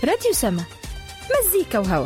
راديو سما مزيكا وهوا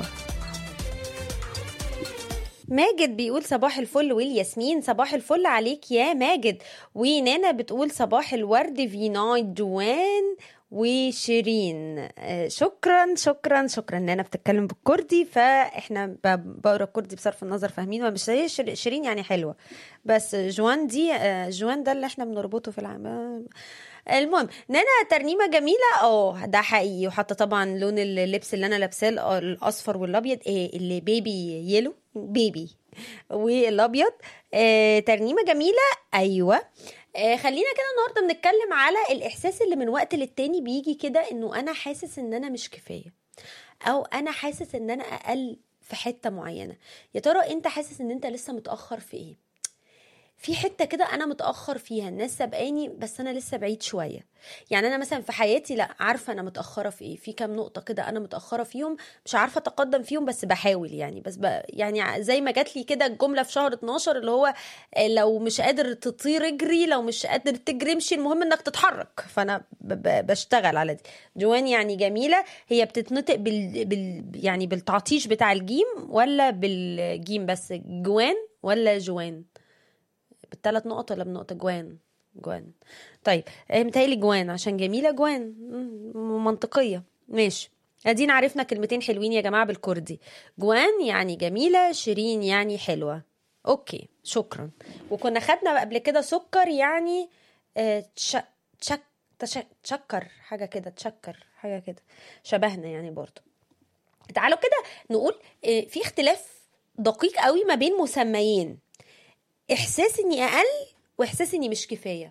ماجد بيقول صباح الفل والياسمين صباح الفل عليك يا ماجد ونانا بتقول صباح الورد فيناي جوان وشيرين آه، شكرا شكرا شكرا نانا بتتكلم بالكردي فاحنا ب- بقرا الكردي بصرف النظر فاهمين ومش هي شير- شيرين يعني حلوه بس جوان دي آه، جوان ده اللي احنا بنربطه في العام آه، المهم نانا ترنيمه جميله اه ده حقيقي وحتى طبعا لون اللبس اللي انا لابساه الأ- الاصفر والابيض إيه اللي بيبي يلو بيبي والابيض آه ترنيمه جميله ايوه آه خلينا كده النهارده بنتكلم على الاحساس اللي من وقت للتاني بيجي كده انه انا حاسس ان انا مش كفايه او انا حاسس ان انا اقل في حته معينه يا ترى انت حاسس ان انت لسه متاخر في ايه في حته كده انا متاخر فيها الناس سابقاني بس انا لسه بعيد شويه يعني انا مثلا في حياتي لا عارفه انا متاخره في ايه في كام نقطه كده انا متاخره فيهم مش عارفه اتقدم فيهم بس بحاول يعني بس ب... يعني زي ما جات لي كده الجمله في شهر 12 اللي هو آه، لو مش قادر تطير اجري لو مش قادر تجري امشي المهم انك تتحرك فانا ب... ب... بشتغل على دي جوان يعني جميله هي بتتنطق بال... بال... يعني بالتعطيش بتاع الجيم ولا بالجيم بس جوان ولا جوان بالثلاث نقط ولا بنقطة جوان جوان طيب آه، متهيألي جوان عشان جميلة جوان مم، منطقية ماشي ادينا عرفنا كلمتين حلوين يا جماعة بالكردي جوان يعني جميلة شيرين يعني حلوة اوكي شكرا وكنا خدنا قبل كده سكر يعني آه، تش... تشك... تش... تشكر حاجة كده تشكر حاجة كده شبهنا يعني برضو تعالوا كده نقول آه، في اختلاف دقيق قوي ما بين مسميين احساس اني اقل واحساس اني مش كفايه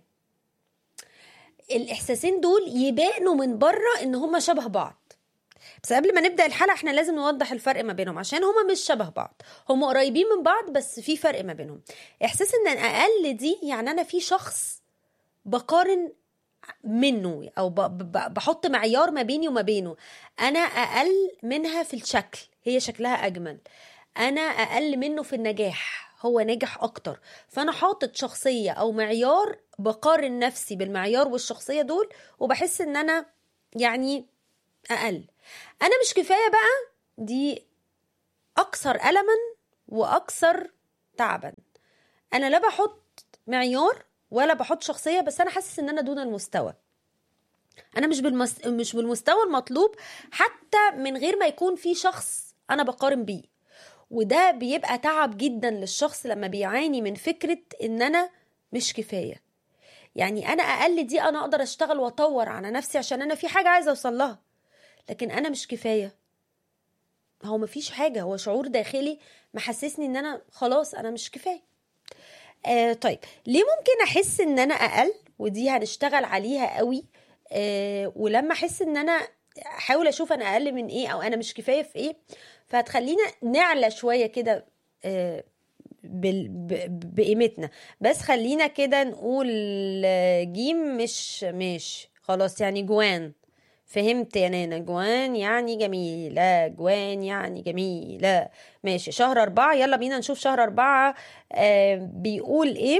الاحساسين دول يبانوا من بره ان هما شبه بعض بس قبل ما نبدا الحلقه احنا لازم نوضح الفرق ما بينهم عشان هما مش شبه بعض هما قريبين من بعض بس في فرق ما بينهم احساس ان أنا اقل دي يعني انا في شخص بقارن منه او ب- ب- بحط معيار ما بيني وما بينه انا اقل منها في الشكل هي شكلها اجمل انا اقل منه في النجاح هو ناجح اكتر فانا حاطط شخصيه او معيار بقارن نفسي بالمعيار والشخصيه دول وبحس ان انا يعني اقل انا مش كفايه بقى دي اكثر الما واكثر تعبا انا لا بحط معيار ولا بحط شخصيه بس انا حاسس ان انا دون المستوى انا مش بالمس... مش بالمستوى المطلوب حتى من غير ما يكون في شخص انا بقارن بيه وده بيبقى تعب جدا للشخص لما بيعاني من فكره ان انا مش كفايه يعني انا اقل دي انا اقدر اشتغل واطور على نفسي عشان انا في حاجه عايزه اوصل لها لكن انا مش كفايه هو مفيش حاجه هو شعور داخلي محسسني ان انا خلاص انا مش كفايه آه طيب ليه ممكن احس ان انا اقل ودي هنشتغل عليها قوي آه ولما احس ان انا احاول اشوف انا اقل من ايه او انا مش كفايه في ايه فهتخلينا نعلى شويه كده آه بال- ب- بقيمتنا بس خلينا كده نقول آه، جيم مش مش خلاص يعني جوان فهمت يا نانا جوان يعني جميلة جوان يعني جميلة ماشي شهر أربعة يلا بينا نشوف شهر أربعة آه بيقول إيه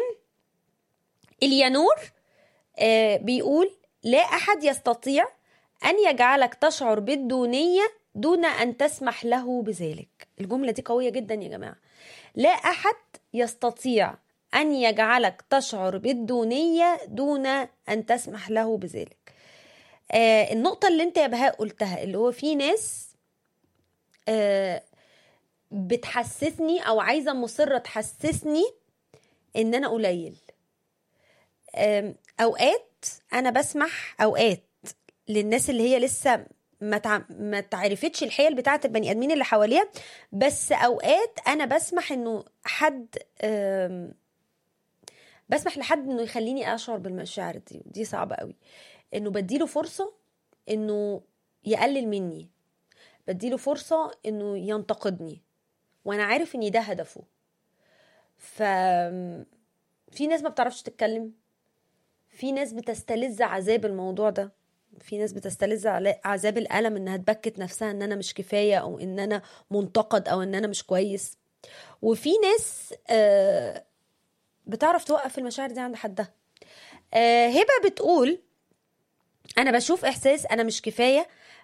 اليانور آه بيقول لا أحد يستطيع أن يجعلك تشعر بالدونية دون أن تسمح له بذلك الجملة دي قوية جدا يا جماعة لا أحد يستطيع أن يجعلك تشعر بالدونية دون أن تسمح له بذلك آه النقطة اللي انت يا بهاء قلتها اللي هو في ناس آه بتحسسني او عايزة مصرة تحسسني ان انا قليل آم، اوقات انا بسمح اوقات للناس اللي هي لسه ما تع... ما تعرفتش الحيل بتاعه البني ادمين اللي حواليها بس اوقات انا بسمح انه حد آم، بسمح لحد انه يخليني اشعر بالمشاعر دي ودي صعبه قوي انه بديله فرصه انه يقلل مني بديله فرصه انه ينتقدني وانا عارف ان ده هدفه ف في ناس ما بتعرفش تتكلم في ناس بتستلذ عذاب الموضوع ده في ناس بتستلذ علا- عذاب الألم انها تبكت نفسها ان انا مش كفاية او ان انا منتقد او ان انا مش كويس وفي ناس آه، بتعرف توقف المشاعر دي عند حدها آه، هبة بتقول انا بشوف احساس انا مش كفايه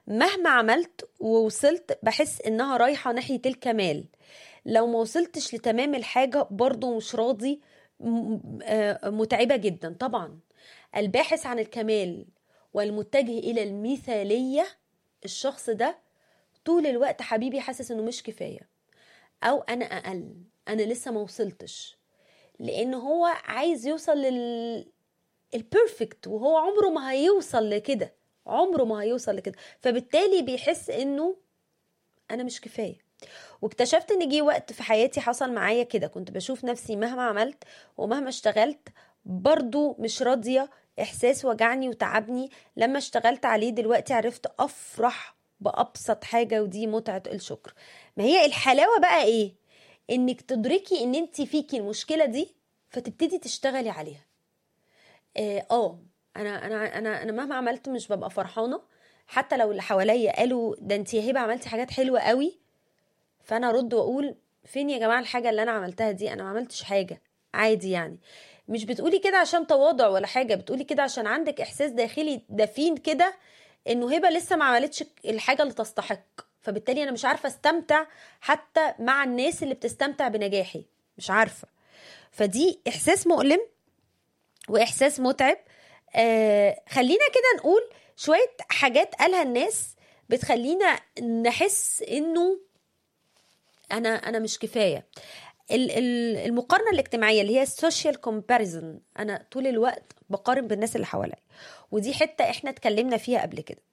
مهما عملت ووصلت بحس انها رايحة ناحية الكمال لو ما وصلتش لتمام الحاجة برضو مش راضي م- آه، متعبة جدا طبعا الباحث عن الكمال والمتجه إلى المثالية الشخص ده طول الوقت حبيبي حاسس انه مش كفاية او انا اقل انا لسه ما وصلتش لان هو عايز يوصل لل البيرفكت وهو عمره ما هيوصل لكده عمره ما هيوصل لكده فبالتالي بيحس انه انا مش كفايه واكتشفت ان جه وقت في حياتي حصل معايا كده كنت بشوف نفسي مهما عملت ومهما اشتغلت برضو مش راضيه احساس وجعني وتعبني لما اشتغلت عليه دلوقتي عرفت افرح بابسط حاجه ودي متعه الشكر ما هي الحلاوه بقى ايه انك تدركي ان انت فيكي المشكله دي فتبتدي تشتغلي عليها اه آه، انا انا انا انا مهما عملت مش ببقى فرحانه حتى لو اللي حواليا قالوا ده انت يا هبه عملتي حاجات حلوه قوي فانا ارد واقول فين يا جماعه الحاجه اللي انا عملتها دي انا ما عملتش حاجه عادي يعني مش بتقولي كده عشان تواضع ولا حاجه بتقولي كده عشان عندك احساس داخلي دفين كده انه هبه لسه ما عملتش الحاجه اللي تستحق فبالتالي انا مش عارفه استمتع حتى مع الناس اللي بتستمتع بنجاحي مش عارفه فدي احساس مؤلم واحساس متعب آه خلينا كده نقول شويه حاجات قالها الناس بتخلينا نحس انه انا انا مش كفايه ال- ال- المقارنه الاجتماعيه اللي هي السوشيال كومباريزن انا طول الوقت بقارن بالناس اللي حواليا ودي حته احنا اتكلمنا فيها قبل كده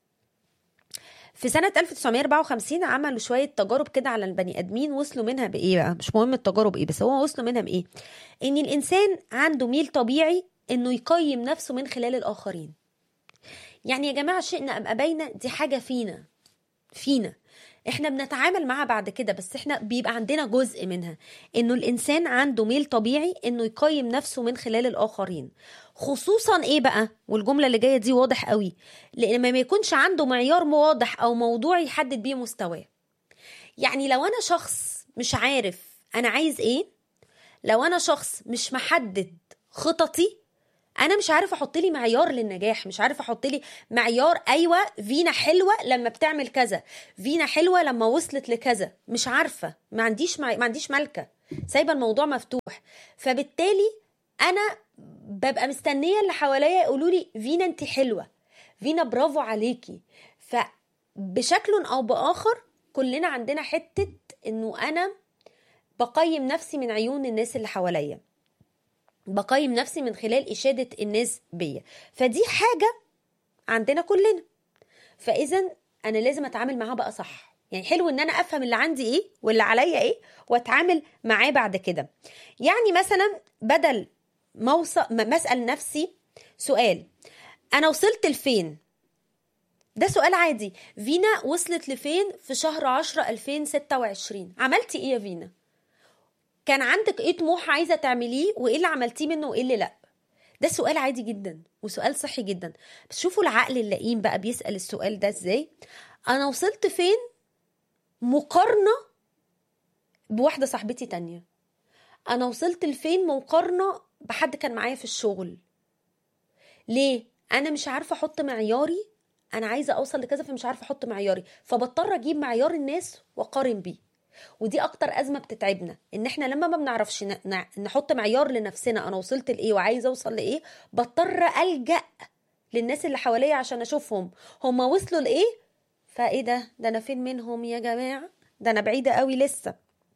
في سنة 1954 عملوا شوية تجارب كده على البني آدمين وصلوا منها بإيه بقى؟ مش مهم التجارب إيه بس هو وصلوا منها بإيه؟ إن الإنسان عنده ميل طبيعي إنه يقيم نفسه من خلال الآخرين. يعني يا جماعة شئنا أم أبينا دي حاجة فينا فينا احنا بنتعامل معاها بعد كده بس احنا بيبقى عندنا جزء منها انه الانسان عنده ميل طبيعي انه يقيم نفسه من خلال الاخرين خصوصا ايه بقى والجمله اللي جايه دي واضح قوي لان ما يكونش عنده معيار واضح او موضوع يحدد بيه مستواه يعني لو انا شخص مش عارف انا عايز ايه لو انا شخص مش محدد خططي انا مش عارف احط لي معيار للنجاح مش عارف احط لي معيار ايوه فينا حلوه لما بتعمل كذا فينا حلوه لما وصلت لكذا مش عارفه ما عنديش مع... ما عنديش ملكه سايبه الموضوع مفتوح فبالتالي انا ببقى مستنيه اللي حواليا يقولوا لي فينا انت حلوه فينا برافو عليكي فبشكل او باخر كلنا عندنا حته انه انا بقيم نفسي من عيون الناس اللي حواليا بقيم نفسي من خلال إشادة الناس بيا فدي حاجة عندنا كلنا فإذا أنا لازم أتعامل معاها بقى صح يعني حلو ان انا افهم اللي عندي ايه واللي عليا ايه واتعامل معاه بعد كده يعني مثلا بدل ما اوصل ما اسال نفسي سؤال انا وصلت لفين ده سؤال عادي فينا وصلت لفين في شهر 10 2026 عملتي ايه يا فينا كان عندك ايه طموح عايزه تعمليه وايه اللي عملتيه منه وايه اللي لا ده سؤال عادي جدا وسؤال صحي جدا بس شوفوا العقل اللئيم بقى بيسال السؤال ده ازاي انا وصلت فين مقارنه بواحده صاحبتي تانية انا وصلت لفين مقارنه بحد كان معايا في الشغل ليه انا مش عارفه احط معياري انا عايزه اوصل لكذا فمش عارفه احط معياري فبضطر اجيب معيار الناس واقارن بيه ودي اكتر ازمه بتتعبنا ان احنا لما ما بنعرفش نحط معيار لنفسنا انا وصلت لايه وعايزه اوصل لايه بضطر الجا للناس اللي حواليا عشان اشوفهم هما وصلوا لايه فايه ده ده انا فين منهم يا جماعه ده انا بعيده قوي لسه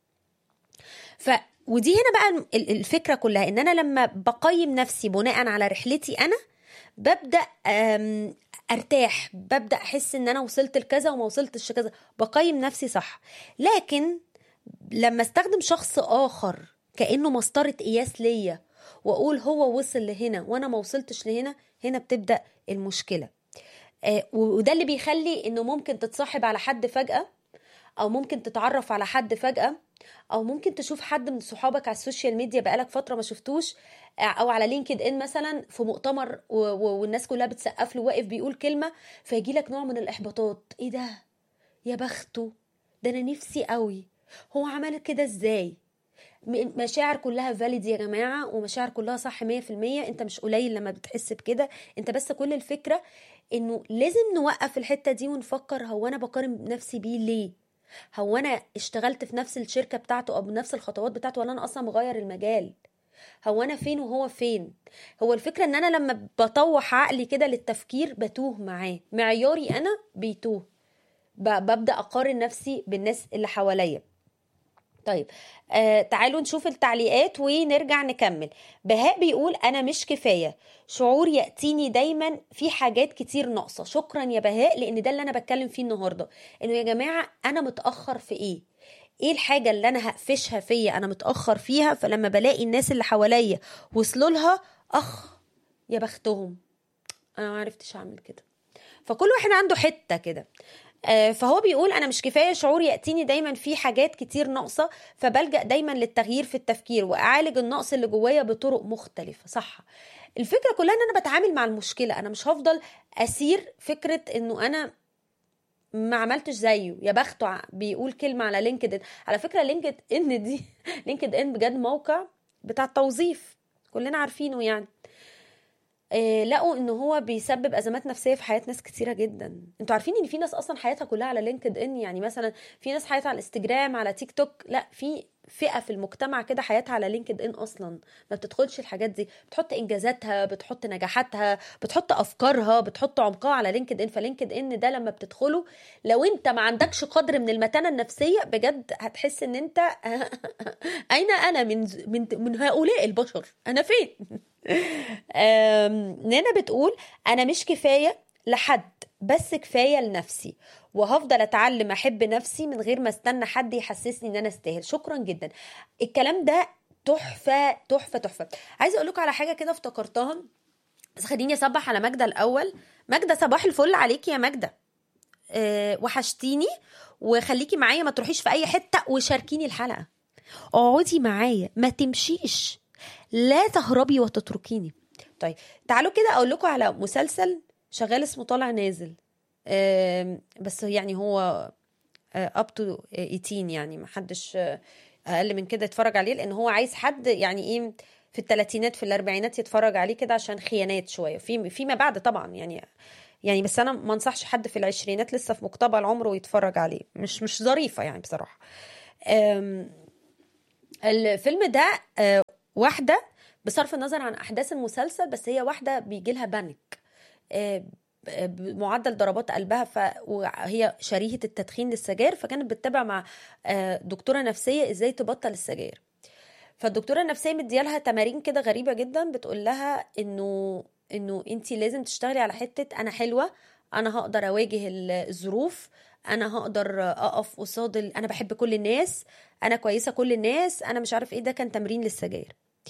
ف ودي هنا بقى الفكره كلها ان انا لما بقيم نفسي بناء على رحلتي انا ببدا ارتاح ببدا احس ان انا وصلت لكذا وما وصلتش لكذا بقيم نفسي صح لكن لما استخدم شخص اخر كانه مسطره قياس ليا واقول هو وصل لهنا وانا ما وصلتش لهنا هنا بتبدا المشكله آه وده اللي بيخلي انه ممكن تتصاحب على حد فجاه او ممكن تتعرف على حد فجاه او ممكن تشوف حد من صحابك على السوشيال ميديا بقالك فتره ما شفتوش او على لينكد ان مثلا في مؤتمر والناس كلها بتسقف له واقف بيقول كلمه فيجي لك نوع من الاحباطات ايه ده يا بخته ده انا نفسي قوي هو عمل كده ازاي مشاعر كلها فاليد يا جماعه ومشاعر كلها صح 100% انت مش قليل لما بتحس بكده انت بس كل الفكره انه لازم نوقف الحته دي ونفكر هو انا بقارن نفسي بيه ليه هو انا اشتغلت في نفس الشركه بتاعته او بنفس الخطوات بتاعته ولا انا اصلا مغير المجال هو انا فين وهو فين هو الفكره ان انا لما بطوح عقلي كده للتفكير بتوه معاه معياري انا بيتوه ب- ببدا اقارن نفسي بالناس اللي حواليا طيب آه تعالوا نشوف التعليقات ونرجع نكمل بهاء بيقول انا مش كفايه شعور ياتيني دايما في حاجات كتير ناقصه شكرا يا بهاء لان ده اللي انا بتكلم فيه النهارده انه يا جماعه انا متاخر في ايه ايه الحاجه اللي انا هقفشها فيا انا متاخر فيها فلما بلاقي الناس اللي حواليا وصلوا لها اخ يا بختهم انا ما عرفتش اعمل كده فكل واحد عنده حته كده آه، فهو بيقول انا مش كفايه شعور ياتيني دايما في حاجات كتير ناقصه فبلجا دايما للتغيير في التفكير واعالج النقص اللي جوايا بطرق مختلفه صح الفكره كلها ان انا بتعامل مع المشكله انا مش هفضل اسير فكره انه انا ما عملتش زيه يا بخته ع- بيقول كلمه على لينكد ان على فكره لينكد ان دي لينكد ان بجد موقع بتاع التوظيف كلنا عارفينه يعني آه، لقوا ان هو بيسبب ازمات نفسيه في حياه ناس كتيره جدا انتوا عارفين ان في ناس اصلا حياتها كلها على لينكد ان يعني مثلا في ناس حياتها على الانستجرام على تيك توك لا في فئه في المجتمع كده حياتها على لينكد ان اصلا ما بتدخلش الحاجات دي بتحط انجازاتها بتحط نجاحاتها بتحط افكارها بتحط عمقها على لينكد ان فلينكد ان ده لما بتدخله لو انت ما عندكش قدر من المتانه النفسيه بجد هتحس ان انت اين انا من من من هؤلاء البشر انا فين آم، نانا بتقول انا مش كفايه لحد بس كفايه لنفسي وهفضل اتعلم احب نفسي من غير ما استنى حد يحسسني ان انا استاهل شكرا جدا الكلام ده تحفه تحفه تحفه عايزه اقول لكم على حاجه كده افتكرتها بس خليني اصبح على ماجده الاول ماجده صباح الفل عليكي يا ماجده أه وحشتيني وخليكي معايا ما تروحيش في اي حته وشاركيني الحلقه اقعدي معايا ما تمشيش لا تهربي وتتركيني طيب تعالوا كده اقول لكم على مسلسل شغال اسمه طالع نازل آم، بس يعني هو اب تو 18 يعني ما حدش آه، اقل من كده يتفرج عليه لان هو عايز حد يعني ايه في الثلاثينات في الاربعينات يتفرج عليه كده عشان خيانات شويه في فيما بعد طبعا يعني يعني بس انا ما انصحش حد في العشرينات لسه في مقتبل عمره يتفرج عليه مش مش ظريفه يعني بصراحه آم، الفيلم ده آه، واحده بصرف النظر عن احداث المسلسل بس هي واحده بيجي لها بانيك آه، ب- بمعدل ضربات قلبها ف... وهي شريهه التدخين للسجاير فكانت بتتابع مع آه، دكتوره نفسيه ازاي تبطل السجاير فالدكتوره النفسيه مديالها تمارين كده غريبه جدا بتقول لها انه انه انت لازم تشتغلي على حته انا حلوه انا هقدر اواجه ال- الظروف انا هقدر اقف قصاد ال... انا بحب كل الناس انا كويسه كل الناس انا مش عارف ايه ده كان تمرين للسجاير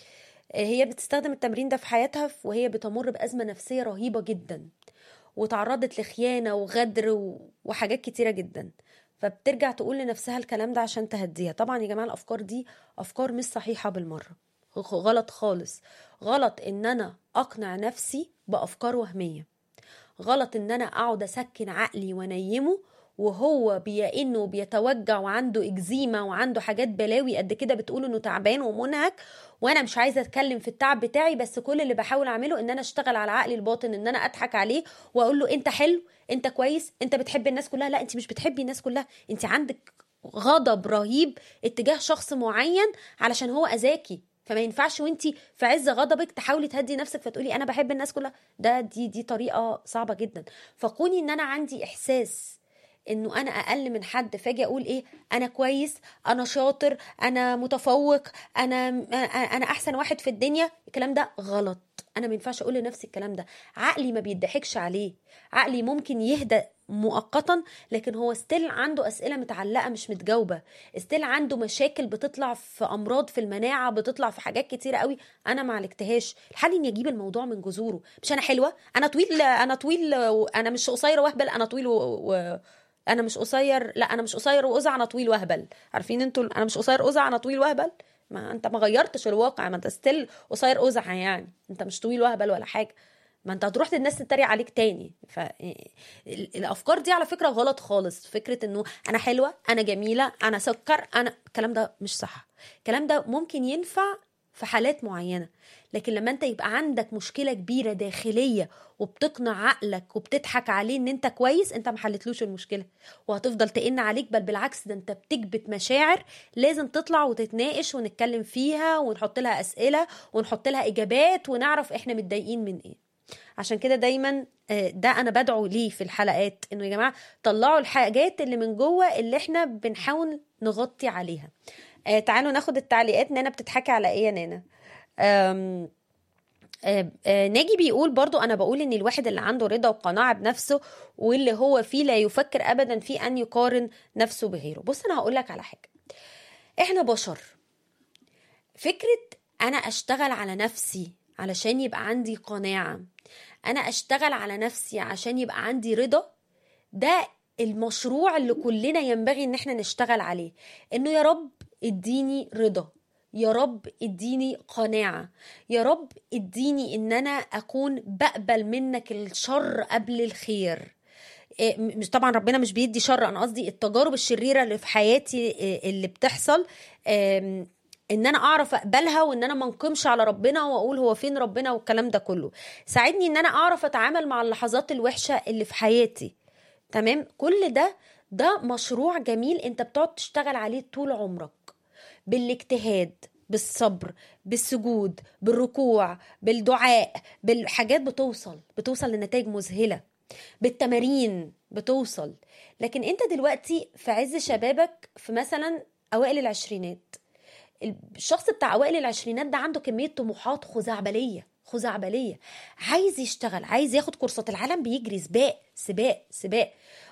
هي بتستخدم التمرين ده في حياتها وهي بتمر بأزمة نفسية رهيبة جدا وتعرضت لخيانة وغدر و- وحاجات كتيرة جدا فبترجع تقول لنفسها الكلام ده عشان تهديها طبعا يا جماعة الأفكار دي أفكار مش صحيحة بالمرة غ- غلط خالص غلط إن أنا أقنع نفسي بأفكار وهمية غلط إن أنا أقعد أسكن عقلي وأنيمه وهو بيئن وبيتوجع وعنده اكزيما وعنده حاجات بلاوي قد كده بتقول انه تعبان ومنهك وانا مش عايزه اتكلم في التعب بتاعي بس كل اللي بحاول اعمله ان انا اشتغل على عقلي الباطن ان انا اضحك عليه واقول له انت حلو انت كويس انت بتحب الناس كلها لا انت مش بتحبي الناس كلها انت عندك غضب رهيب اتجاه شخص معين علشان هو اذاكي فما ينفعش وانت في عز غضبك تحاولي تهدي نفسك فتقولي انا بحب الناس كلها ده دي دي طريقه صعبه جدا فكوني ان انا عندي احساس انه انا اقل من حد فاجي اقول ايه انا كويس انا شاطر انا متفوق انا انا احسن واحد في الدنيا الكلام ده غلط انا ما ينفعش اقول لنفسي الكلام ده عقلي ما بيضحكش عليه عقلي ممكن يهدى مؤقتا لكن هو ستيل عنده اسئله متعلقه مش متجاوبه ستيل عنده مشاكل بتطلع في امراض في المناعه بتطلع في حاجات كتيره قوي انا ما عالجتهاش الحل اني اجيب الموضوع من جذوره مش انا حلوه انا طويل انا طويل انا مش قصيره واهبل انا طويل و... و... انا مش قصير لا انا مش قصير وقزع انا طويل وهبل عارفين انتوا انا مش قصير قزع انا طويل وهبل ما انت ما غيرتش الواقع ما انت ستيل قصير قزع يعني انت مش طويل وهبل ولا حاجه ما انت هتروح للناس تتريق عليك تاني فالافكار دي على فكره غلط خالص فكره انه انا حلوه انا جميله انا سكر انا الكلام ده مش صح الكلام ده ممكن ينفع في حالات معينه لكن لما انت يبقى عندك مشكله كبيره داخليه وبتقنع عقلك وبتضحك عليه ان انت كويس انت ما حلتلوش المشكله وهتفضل تئن عليك بل بالعكس ده انت بتكبت مشاعر لازم تطلع وتتناقش ونتكلم فيها ونحط لها اسئله ونحط لها اجابات ونعرف احنا متضايقين من ايه عشان كده دايما آه، ده انا بدعو ليه في الحلقات انه يا جماعه طلعوا الحاجات اللي من جوه اللي احنا بنحاول نغطي عليها آه، تعالوا ناخد التعليقات نانا بتضحكي على ايه يا نانا أم آه، آه، ناجي بيقول برضو انا بقول ان الواحد اللي عنده رضا وقناعه بنفسه واللي هو فيه لا يفكر ابدا في ان يقارن نفسه بغيره بص انا هقول لك على حاجه احنا بشر فكره انا اشتغل على نفسي علشان يبقى عندي قناعه انا اشتغل على نفسي عشان يبقى عندي رضا ده المشروع اللي كلنا ينبغي ان احنا نشتغل عليه انه يا رب اديني رضا يا رب اديني قناعة يا رب اديني ان انا اكون بقبل منك الشر قبل الخير إيه، م- مش طبعا ربنا مش بيدي شر انا قصدي التجارب الشريره اللي في حياتي إيه، اللي بتحصل آم، ان انا اعرف اقبلها وان انا ما انقمش على ربنا واقول هو فين ربنا والكلام ده كله ساعدني ان انا اعرف اتعامل مع اللحظات الوحشه اللي في حياتي تمام كل ده ده مشروع جميل انت بتقعد تشتغل عليه طول عمرك بالاجتهاد بالصبر بالسجود بالركوع بالدعاء بالحاجات بتوصل بتوصل لنتائج مذهله بالتمارين بتوصل لكن انت دلوقتي في عز شبابك في مثلا اوائل العشرينات الشخص بتاع اوائل العشرينات ده عنده كميه طموحات خزعبليه خزعبليه عايز يشتغل عايز ياخد كورسات العالم بيجري سباق سباق سباق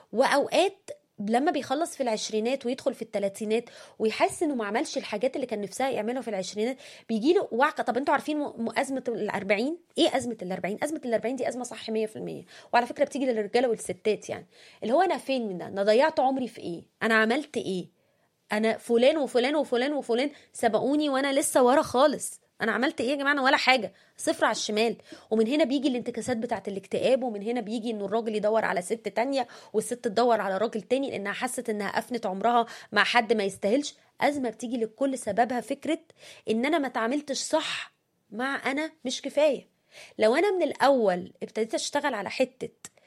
واوقات لما بيخلص في العشرينات ويدخل في الثلاثينات ويحس انه ما عملش الحاجات اللي كان نفسها يعملها في العشرينات بيجي له وعكه طب انتوا عارفين م- م- ازمه ال40 ايه ازمه ال40 ازمه ال40 دي ازمه صح 100% وعلى فكره بتيجي للرجاله والستات يعني اللي هو انا فين من ده انا ضيعت عمري في ايه انا عملت ايه انا فلان وفلان وفلان وفلان سبقوني وانا لسه ورا خالص انا عملت ايه يا جماعه انا ولا حاجه صفر على الشمال ومن هنا بيجي الانتكاسات بتاعه الاكتئاب ومن هنا بيجي انه الراجل يدور على ست تانية والست تدور على راجل تاني لانها حست انها افنت عمرها مع حد ما يستاهلش ازمه بتيجي لكل سببها فكره ان انا ما تعاملتش صح مع انا مش كفايه لو انا من الاول ابتديت اشتغل على حته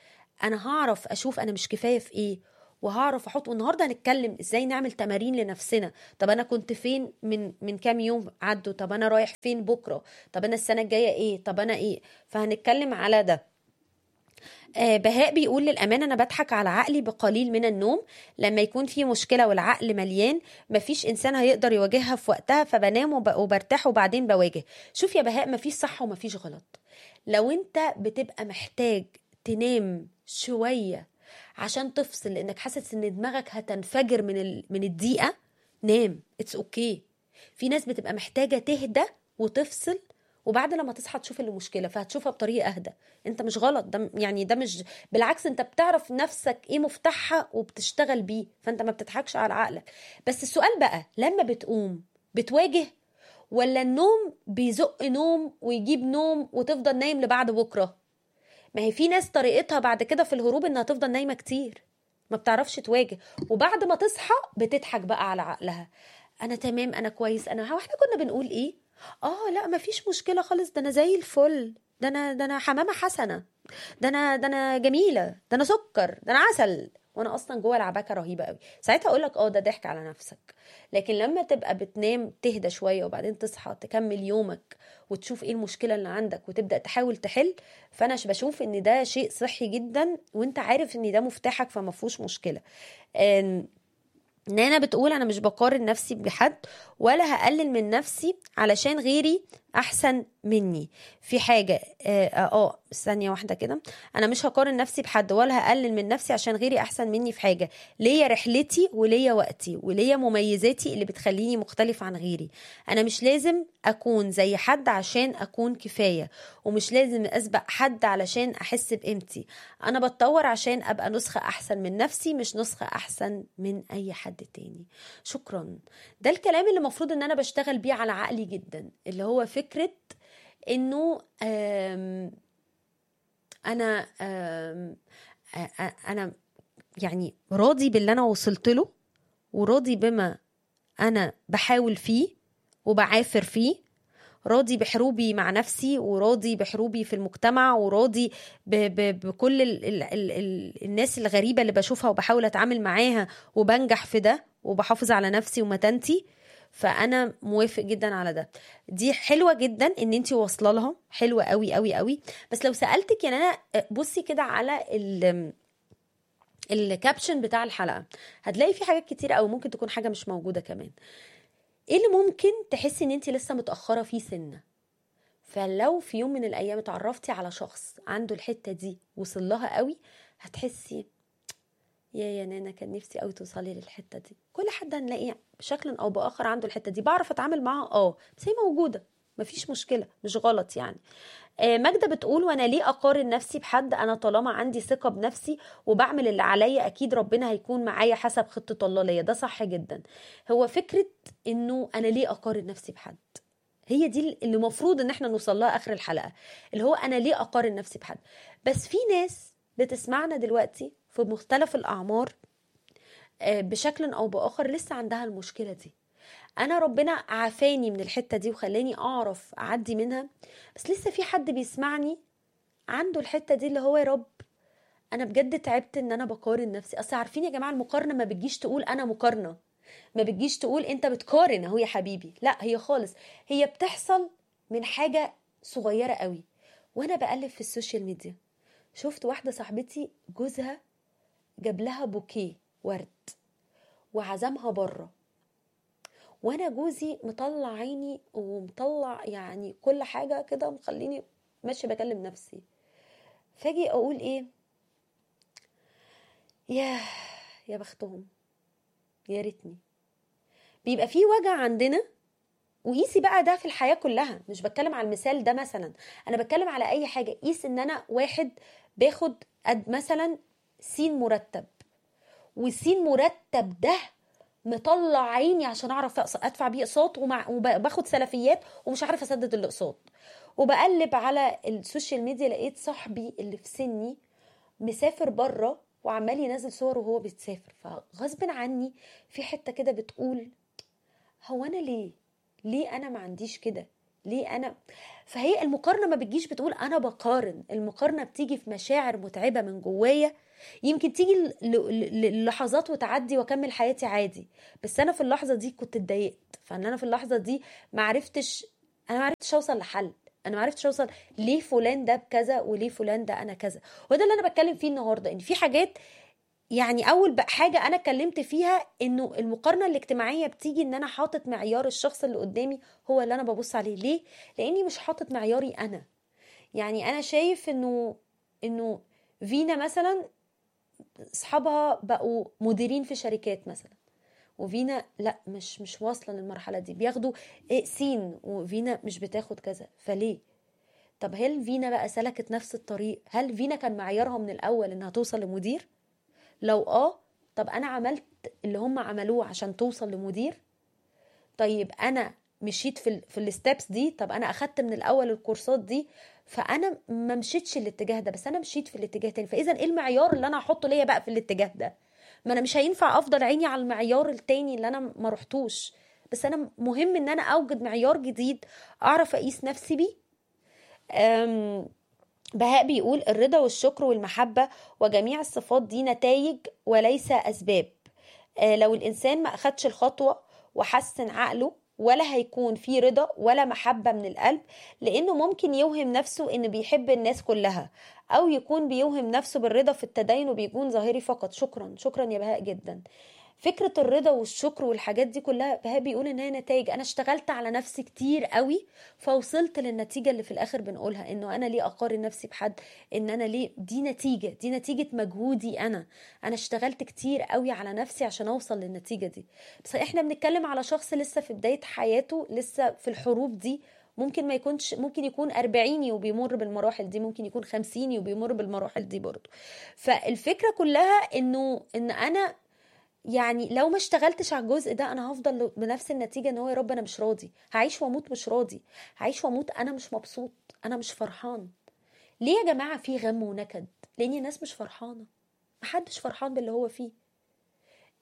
انا هعرف اشوف انا مش كفايه في ايه وهعرف احط والنهارده هنتكلم ازاي نعمل تمارين لنفسنا طب انا كنت فين من من كام يوم عدوا طب انا رايح فين بكره طب انا السنه الجايه ايه طب انا ايه فهنتكلم على ده آه، بهاء بيقول للأمانة أنا بضحك على عقلي بقليل من النوم لما يكون في مشكلة والعقل مليان مفيش إنسان هيقدر يواجهها في وقتها فبنام وب- وبرتاح وبعدين بواجه شوف يا بهاء مفيش صح ومفيش غلط لو أنت بتبقى محتاج تنام شوية عشان تفصل لأنك حاسس إن دماغك هتنفجر من ال... من الضيقة نام اتس اوكي في ناس بتبقى محتاجة تهدى وتفصل وبعد لما تصحى تشوف المشكله فهتشوفها بطريقه اهدى انت مش غلط ده يعني ده مش بالعكس انت بتعرف نفسك ايه مفتاحها وبتشتغل بيه فانت ما بتضحكش على عقلك بس السؤال بقى لما بتقوم بتواجه ولا النوم بيزق نوم ويجيب نوم وتفضل نايم لبعد بكره ما هي في ناس طريقتها بعد كده في الهروب انها تفضل نايمه كتير ما بتعرفش تواجه وبعد ما تصحى بتضحك بقى على عقلها انا تمام انا كويس انا هو احنا كنا بنقول ايه اه لا ما فيش مشكله خالص ده انا زي الفل ده انا ده انا حمامه حسنه ده انا ده انا جميله ده انا سكر ده انا عسل وانا اصلا جوه لعبكه رهيبه قوي ساعتها اقول لك اه ده ضحك على نفسك لكن لما تبقى بتنام تهدى شويه وبعدين تصحى تكمل يومك وتشوف ايه المشكله اللي عندك وتبدا تحاول تحل فانا ش- بشوف ان ده شيء صحي جدا وانت عارف ان ده مفتاحك فما فيهوش مشكله آم، نانا بتقول انا مش بقارن نفسي بحد ولا هقلل من نفسي علشان غيري احسن مني في حاجه اه, آه ثانيه واحده كده انا مش هقارن نفسي بحد ولا هقلل من نفسي عشان غيري احسن مني في حاجه ليا رحلتي وليا وقتي وليا مميزاتي اللي بتخليني مختلف عن غيري انا مش لازم اكون زي حد عشان اكون كفايه ومش لازم اسبق حد علشان احس بقيمتي انا بتطور عشان ابقى نسخه احسن من نفسي مش نسخه احسن من اي حد تاني شكرا ده الكلام اللي المفروض ان انا بشتغل بيه على عقلي جدا اللي هو فكره انه آم، انا آم، آ- آ- انا يعني راضي باللي انا وصلت له وراضي بما انا بحاول فيه وبعافر فيه راضي بحروبي مع نفسي وراضي بحروبي في المجتمع وراضي ب ب بكل ال ال ال ال الناس الغريبه اللي بشوفها وبحاول اتعامل معاها وبنجح في ده وبحافظ على نفسي ومتانتي فانا موافق جدا على ده دي حلوه جدا ان انت واصله لها حلوه قوي قوي قوي بس لو سالتك يعني انا بصي كده على ال الكابشن بتاع الحلقه هتلاقي في حاجات كتير قوي ممكن تكون حاجه مش موجوده كمان ايه اللي ممكن تحسي ان انت لسه متاخره فيه سنه فلو في يوم من الايام اتعرفتي على شخص عنده الحته دي وصل لها قوي هتحسي يا يا نانا كان نفسي قوي توصلي للحته دي كل حد هنلاقيه بشكل او باخر عنده الحته دي بعرف اتعامل معاها اه بس هي موجوده مفيش مشكله مش غلط يعني آه ماجدة بتقول وانا ليه اقارن نفسي بحد انا طالما عندي ثقة بنفسي وبعمل اللي عليا اكيد ربنا هيكون معايا حسب خطة الله ليا ده صح جدا هو فكرة انه انا ليه اقارن نفسي بحد هي دي اللي المفروض ان احنا نوصل لها اخر الحلقة اللي هو انا ليه اقارن نفسي بحد بس في ناس بتسمعنا دلوقتي في مختلف الاعمار آه بشكل او باخر لسه عندها المشكلة دي انا ربنا عافاني من الحته دي وخلاني اعرف اعدي منها بس لسه في حد بيسمعني عنده الحته دي اللي هو يا رب انا بجد تعبت ان انا بقارن نفسي اصل عارفين يا جماعه المقارنه ما بتجيش تقول انا مقارنه ما بتجيش تقول انت بتقارن اهو يا حبيبي لا هي خالص هي بتحصل من حاجه صغيره قوي وانا بقلب في السوشيال ميديا شفت واحده صاحبتي جوزها جاب لها بوكيه ورد وعزمها بره وانا جوزي مطلع عيني ومطلع يعني كل حاجه كده مخليني ماشيه بكلم نفسي فاجي اقول ايه يا يا بختهم يا ريتني بيبقى في وجع عندنا وقيسي بقى ده في الحياه كلها مش بتكلم على المثال ده مثلا انا بتكلم على اي حاجه قيس ان انا واحد باخد قد مثلا سين مرتب وسين مرتب ده مطلع عيني عشان اعرف ادفع بيه اقساط ومع وباخد سلفيات ومش عارفه اسدد الاقساط وبقلب على السوشيال ميديا لقيت صاحبي اللي في سني مسافر بره وعمال ينزل صور وهو بيتسافر فغصب عني في حته كده بتقول هو انا ليه ليه انا ما عنديش كده ليه انا فهي المقارنه ما بتجيش بتقول انا بقارن المقارنه بتيجي في مشاعر متعبه من جوايا يمكن تيجي للحظات وتعدي واكمل حياتي عادي بس انا في اللحظه دي كنت اتضايقت فان انا في اللحظه دي ما عرفتش انا ما عرفتش اوصل لحل انا ما عرفتش اوصل ليه فلان ده بكذا وليه فلان ده انا كذا وده اللي انا بتكلم فيه النهارده ان في حاجات يعني اول حاجه انا اتكلمت فيها انه المقارنه الاجتماعيه بتيجي ان انا حاطط معيار الشخص اللي قدامي هو اللي انا ببص عليه ليه لاني مش حاطط معياري انا يعني انا شايف انه انه فينا مثلا اصحابها بقوا مديرين في شركات مثلا وفينا لا مش مش واصله للمرحله دي بياخدوا إيه سين وفينا مش بتاخد كذا فليه طب هل فينا بقى سلكت نفس الطريق هل فينا كان معيارها من الاول انها توصل لمدير لو اه طب انا عملت اللي هم عملوه عشان توصل لمدير طيب انا مشيت في ال في الستبس دي طب انا اخدت من الاول الكورسات دي فانا ما مشيتش الاتجاه ده بس انا مشيت في الاتجاه تاني فاذا ايه المعيار اللي انا هحطه ليا بقى في الاتجاه ده ما انا مش هينفع افضل عيني على المعيار التاني اللي انا ما رحتوش بس انا مهم ان انا اوجد معيار جديد اعرف اقيس نفسي بيه بهاء بيقول الرضا والشكر والمحبة وجميع الصفات دي نتائج وليس أسباب لو الإنسان ما أخدش الخطوة وحسن عقله ولا هيكون في رضا ولا محبة من القلب لأنه ممكن يوهم نفسه إنه بيحب الناس كلها أو يكون بيوهم نفسه بالرضا في التدين وبيكون ظاهري فقط شكرا شكرا يا بهاء جدا فكرة الرضا والشكر والحاجات دي كلها بهاء بيقول ان هي نتائج انا اشتغلت على نفسي كتير قوي فوصلت للنتيجة اللي في الاخر بنقولها انه انا ليه اقارن نفسي بحد ان انا ليه دي نتيجة دي نتيجة مجهودي انا انا اشتغلت كتير قوي على نفسي عشان اوصل للنتيجة دي بس احنا بنتكلم على شخص لسه في بداية حياته لسه في الحروب دي ممكن ما يكونش ممكن يكون أربعيني وبيمر بالمراحل دي ممكن يكون خمسيني وبيمر بالمراحل دي برضه فالفكرة كلها انه ان انا يعني لو ما اشتغلتش على الجزء ده انا هفضل بنفس النتيجه ان هو يا رب انا مش راضي هعيش واموت مش راضي هعيش واموت انا مش مبسوط انا مش فرحان ليه يا جماعه في غم ونكد لان الناس مش فرحانه محدش فرحان باللي هو فيه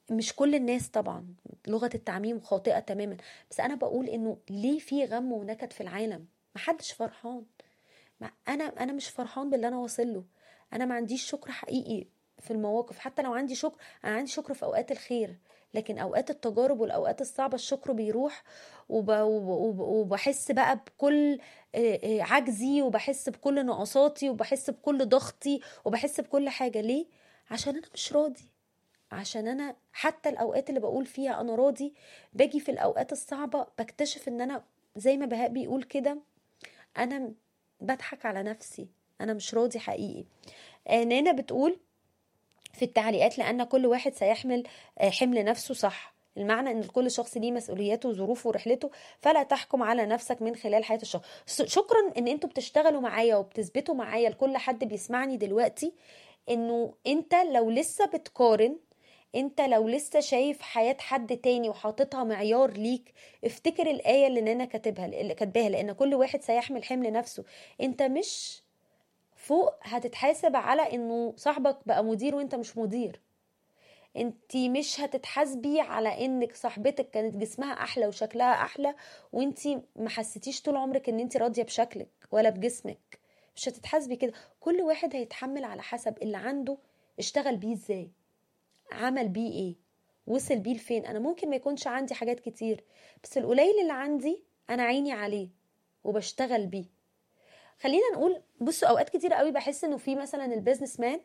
مش كل الناس طبعا لغه التعميم خاطئه تماما بس انا بقول انه ليه في غم ونكد في العالم محدش فرحان ما انا انا مش فرحان باللي انا واصل له انا ما عنديش شكر حقيقي في المواقف حتى لو عندي شكر انا عندي شكر في اوقات الخير لكن اوقات التجارب والاوقات الصعبه الشكر بيروح وب... وب... وبحس بقى بكل عجزي وبحس بكل نقصاتي وبحس بكل ضغطي وبحس بكل حاجه ليه عشان انا مش راضي عشان انا حتى الاوقات اللي بقول فيها انا راضي باجي في الاوقات الصعبه بكتشف ان انا زي ما بهاء بيقول كده انا بضحك على نفسي انا مش راضي حقيقي نانا بتقول في التعليقات لان كل واحد سيحمل حمل نفسه صح المعنى ان كل شخص ليه مسؤولياته وظروفه ورحلته فلا تحكم على نفسك من خلال حياه الشخص شكرا ان انتوا بتشتغلوا معايا وبتثبتوا معايا لكل حد بيسمعني دلوقتي انه انت لو لسه بتقارن انت لو لسه شايف حياة حد تاني وحاططها معيار ليك افتكر الآية اللي نانا كاتبها اللي كاتباها لأن كل واحد سيحمل حمل نفسه انت مش فوق هتتحاسب على انه صاحبك بقى مدير وانت مش مدير انت مش هتتحاسبي على انك صاحبتك كانت جسمها احلى وشكلها احلى وانت ما حسيتيش طول عمرك ان انت راضيه بشكلك ولا بجسمك مش هتتحاسبي كده كل واحد هيتحمل على حسب اللي عنده اشتغل بيه ازاي عمل بيه ايه وصل بيه لفين انا ممكن ما يكونش عندي حاجات كتير بس القليل اللي عندي انا عيني عليه وبشتغل بيه خلينا نقول بصوا اوقات كتير قوي بحس انه في مثلا البيزنس مان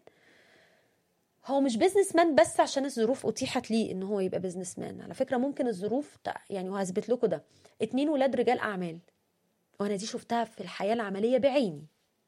هو مش بيزنس مان بس عشان الظروف اتيحت ليه ان هو يبقى بيزنس مان على فكره ممكن الظروف يعني وهثبت لكم ده اتنين ولاد رجال اعمال وانا دي شفتها في الحياه العمليه بعيني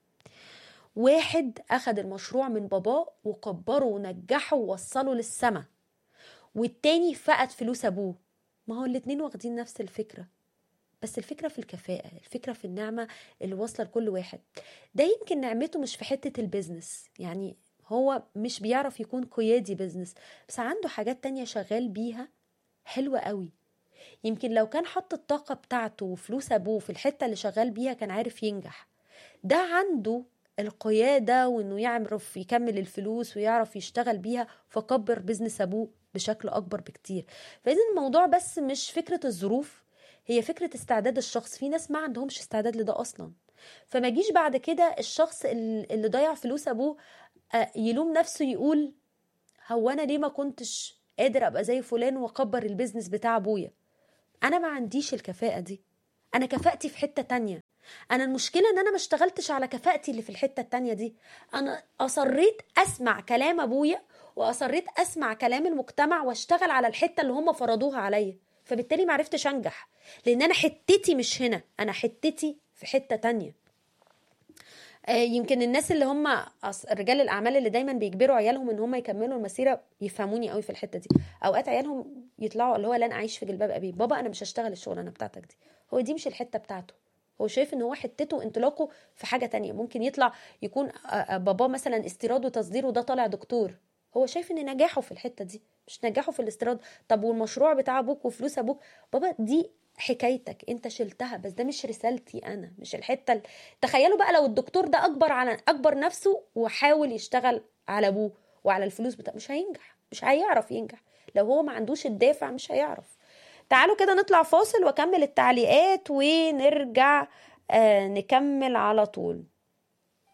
واحد اخد المشروع من باباه وكبره ونجحه ووصله للسما والتاني فقد فلوس ابوه ما هو الاتنين واخدين نفس الفكره بس الفكره في الكفاءه الفكره في النعمه اللي واصله لكل واحد ده يمكن نعمته مش في حته البيزنس يعني هو مش بيعرف يكون قيادي بيزنس بس عنده حاجات تانية شغال بيها حلوة قوي يمكن لو كان حط الطاقة بتاعته وفلوس أبوه في الحتة اللي شغال بيها كان عارف ينجح ده عنده القيادة وإنه يعرف يكمل الفلوس ويعرف يشتغل بيها فكبر بيزنس أبوه بشكل أكبر بكتير فإذا الموضوع بس مش فكرة الظروف هي فكرة استعداد الشخص في ناس ما عندهمش استعداد لده أصلا فما جيش بعد كده الشخص اللي ضيع فلوس أبوه يلوم نفسه يقول هو انا ليه ما كنتش قادر ابقى زي فلان واكبر البيزنس بتاع ابويا انا ما عنديش الكفاءه دي انا كفاءتي في حته تانية انا المشكله ان انا ما اشتغلتش على كفاءتي اللي في الحته التانية دي انا اصريت اسمع كلام ابويا واصريت اسمع كلام المجتمع واشتغل على الحته اللي هم فرضوها عليا فبالتالي ما عرفتش انجح لان انا حتتي مش هنا انا حتتي في حته تانية يمكن الناس اللي هم رجال الاعمال اللي دايما بيجبروا عيالهم ان هم يكملوا المسيره يفهموني قوي في الحته دي اوقات عيالهم يطلعوا اللي هو لن اعيش في جلباب ابي بابا انا مش هشتغل الشغلانه بتاعتك دي هو دي مش الحته بتاعته هو شايف ان هو حتته انطلاقه في حاجه تانية ممكن يطلع يكون باباه مثلا استيراد وتصدير وده طالع دكتور هو شايف ان نجاحه في الحته دي مش نجاحه في الاستيراد طب والمشروع بتاع ابوك وفلوس ابوك بابا دي حكايتك انت شلتها بس ده مش رسالتي انا مش الحته ال... تخيلوا بقى لو الدكتور ده اكبر على اكبر نفسه وحاول يشتغل على ابوه وعلى الفلوس بتاع مش هينجح مش هيعرف ينجح لو هو ما عندوش الدافع مش هيعرف تعالوا كده نطلع فاصل واكمل التعليقات ونرجع آه نكمل على طول